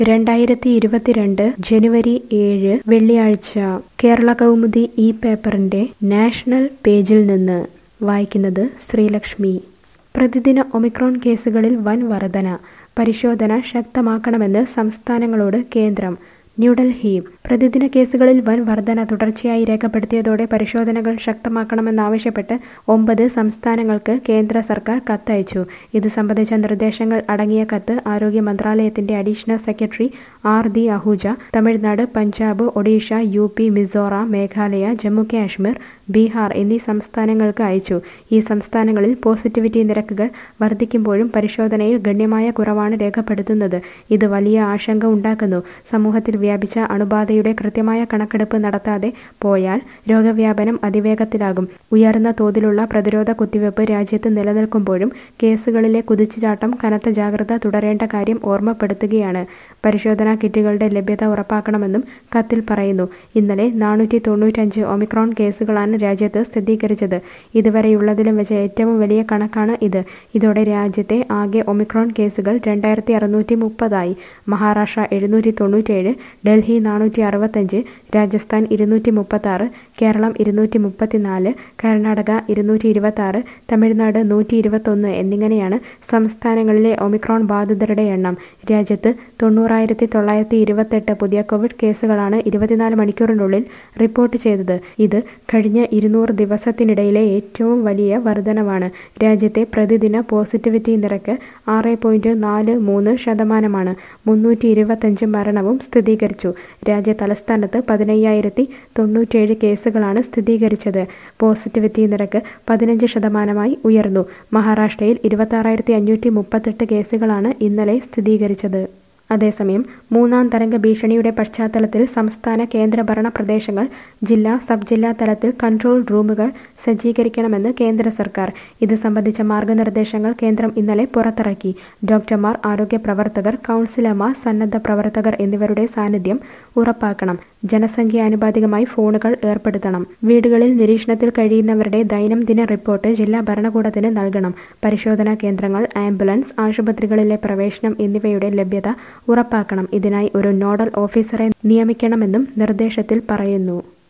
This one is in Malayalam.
രണ്ടായിരത്തി ഇരുപത്തിരണ്ട് ജനുവരി ഏഴ് വെള്ളിയാഴ്ച കേരള കൗമുദി ഈ പേപ്പറിന്റെ നാഷണൽ പേജിൽ നിന്ന് വായിക്കുന്നത് ശ്രീലക്ഷ്മി പ്രതിദിന ഒമിക്രോൺ കേസുകളിൽ വൻ വർധന പരിശോധന ശക്തമാക്കണമെന്ന് സംസ്ഥാനങ്ങളോട് കേന്ദ്രം ന്യൂഡൽഹി പ്രതിദിന കേസുകളിൽ വൻ വർധന തുടർച്ചയായി രേഖപ്പെടുത്തിയതോടെ പരിശോധനകൾ ശക്തമാക്കണമെന്നാവശ്യപ്പെട്ട് ഒമ്പത് സംസ്ഥാനങ്ങൾക്ക് കേന്ദ്ര സർക്കാർ കത്തയച്ചു ഇത് സംബന്ധിച്ച നിർദ്ദേശങ്ങൾ അടങ്ങിയ കത്ത് ആരോഗ്യ മന്ത്രാലയത്തിന്റെ additional secretary R D Ahuja Tamil Nadu Punjab Odisha U P Mizoram Meghalaya Jammu Kashmir Bihar എന്നീ സംസ്ഥാനങ്ങൾക്ക് അയച്ചു ഈ സംസ്ഥാനങ്ങളിൽ പോസിറ്റിവിറ്റി നിരക്കുകൾ വർദ്ധിക്കുമ്പോഴും പരിശോധനയിൽ ഗണ്യമായ കുറവാണ് രേഖപ്പെടുത്തുന്നത് ഇത് വലിയ ആശങ്ക ഉണ്ടാക്കുന്നു സമൂഹത്തിൽ വ്യാപിച്ച അണുബാധയുടെ കൃത്യമായ കണക്കെടുപ്പ് നടത്താതെ പോയാൽ രോഗവ്യാപനം അതിവേഗത്തിലാകും ഉയർന്ന തോതിലുള്ള പ്രതിരോധ കുത്തിവയ്പ് രാജ്യത്ത് നിലനിൽക്കുമ്പോഴും കേസുകളിലെ കുതിച്ചുചാട്ടം കനത്ത ജാഗ്രത തുടരേണ്ട കാര്യം ഓർമ്മപ്പെടുത്തുകയാണ് പരിശോധനാ കിറ്റുകളുടെ ലഭ്യത ഉറപ്പാക്കണമെന്നും കത്തിൽ പറയുന്നു ഇന്നലെ നാനൂറ്റി തൊണ്ണൂറ്റഞ്ച് ഒമിക്രോൺ കേസുകളാണ് രാജ്യത്ത് സ്ഥിരീകരിച്ചത് ഇതുവരെയുള്ളതിലും വെച്ച് ഏറ്റവും വലിയ കണക്കാണ് ഇത് ഇതോടെ രാജ്യത്തെ ആകെ ഒമിക്രോൺ കേസുകൾ രണ്ടായിരത്തി അറുന്നൂറ്റി മുപ്പതായി മഹാരാഷ്ട്ര എഴുന്നൂറ്റി തൊണ്ണൂറ്റേഴ് ഡൽഹി നാനൂറ്റി അറുപത്തഞ്ച് രാജസ്ഥാൻ ഇരുന്നൂറ്റി മുപ്പത്താറ് കേരളം ഇരുന്നൂറ്റി മുപ്പത്തിനാല് കർണാടക ഇരുന്നൂറ്റി ഇരുപത്താറ് തമിഴ്നാട് നൂറ്റി ഇരുപത്തൊന്ന് എന്നിങ്ങനെയാണ് സംസ്ഥാനങ്ങളിലെ ഒമിക്രോൺ ബാധിതരുടെ എണ്ണം രാജ്യത്ത് തൊണ്ണൂറായിരത്തി തൊള്ളായിരത്തി ഇരുപത്തെട്ട് പുതിയ കോവിഡ് കേസുകളാണ് ഇരുപത്തിനാല് മണിക്കൂറിനുള്ളിൽ റിപ്പോർട്ട് ചെയ്തത് ഇത് കഴിഞ്ഞ ഇരുന്നൂറ് ദിവസത്തിനിടയിലെ ഏറ്റവും വലിയ വർധനവാണ് രാജ്യത്തെ പ്രതിദിന പോസിറ്റിവിറ്റി നിരക്ക് ആറ് പോയിന്റ് നാല് മൂന്ന് ശതമാനമാണ് മുന്നൂറ്റി ഇരുപത്തഞ്ച് മരണവും സ്ഥിരീകരിച്ചു രാജ്യ തലസ്ഥാനത്ത് പതിനയ്യായിരത്തി തൊണ്ണൂറ്റേഴ് കേസുകളാണ് സ്ഥിരീകരിച്ചത് പോസിറ്റിവിറ്റി നിരക്ക് പതിനഞ്ച് ശതമാനമായി ഉയർന്നു മഹാരാഷ്ട്രയിൽ ഇരുപത്താറായിരത്തി അഞ്ഞൂറ്റി മുപ്പത്തെട്ട് കേസുകളാണ് ഇന്നലെ സ്ഥിരീകരിച്ചത് അതേസമയം മൂന്നാം തരംഗ ഭീഷണിയുടെ പശ്ചാത്തലത്തിൽ സംസ്ഥാന കേന്ദ്രഭരണ പ്രദേശങ്ങൾ ജില്ലാ സബ് ജില്ലാ തലത്തിൽ കൺട്രോൾ റൂമുകൾ സജ്ജീകരിക്കണമെന്ന് കേന്ദ്ര സർക്കാർ ഇത് സംബന്ധിച്ച മാർഗനിർദ്ദേശങ്ങൾ കേന്ദ്രം ഇന്നലെ പുറത്തിറക്കി ഡോക്ടർമാർ ആരോഗ്യ പ്രവർത്തകർ കൗൺസിലർമാർ സന്നദ്ധ പ്രവർത്തകർ എന്നിവരുടെ സാന്നിധ്യം ഉറപ്പാക്കണം ജനസംഖ്യാനുപാതികമായി ഫോണുകൾ ഏർപ്പെടുത്തണം വീടുകളിൽ നിരീക്ഷണത്തിൽ കഴിയുന്നവരുടെ ദൈനംദിന റിപ്പോർട്ട് ജില്ലാ ഭരണകൂടത്തിന് നൽകണം പരിശോധനാ കേന്ദ്രങ്ങൾ ആംബുലൻസ് ആശുപത്രികളിലെ പ്രവേശനം എന്നിവയുടെ ലഭ്യത ഉറപ്പാക്കണം ഇതിനായി ഒരു നോഡൽ ഓഫീസറെ നിയമിക്കണമെന്നും നിർദ്ദേശത്തിൽ പറയുന്നു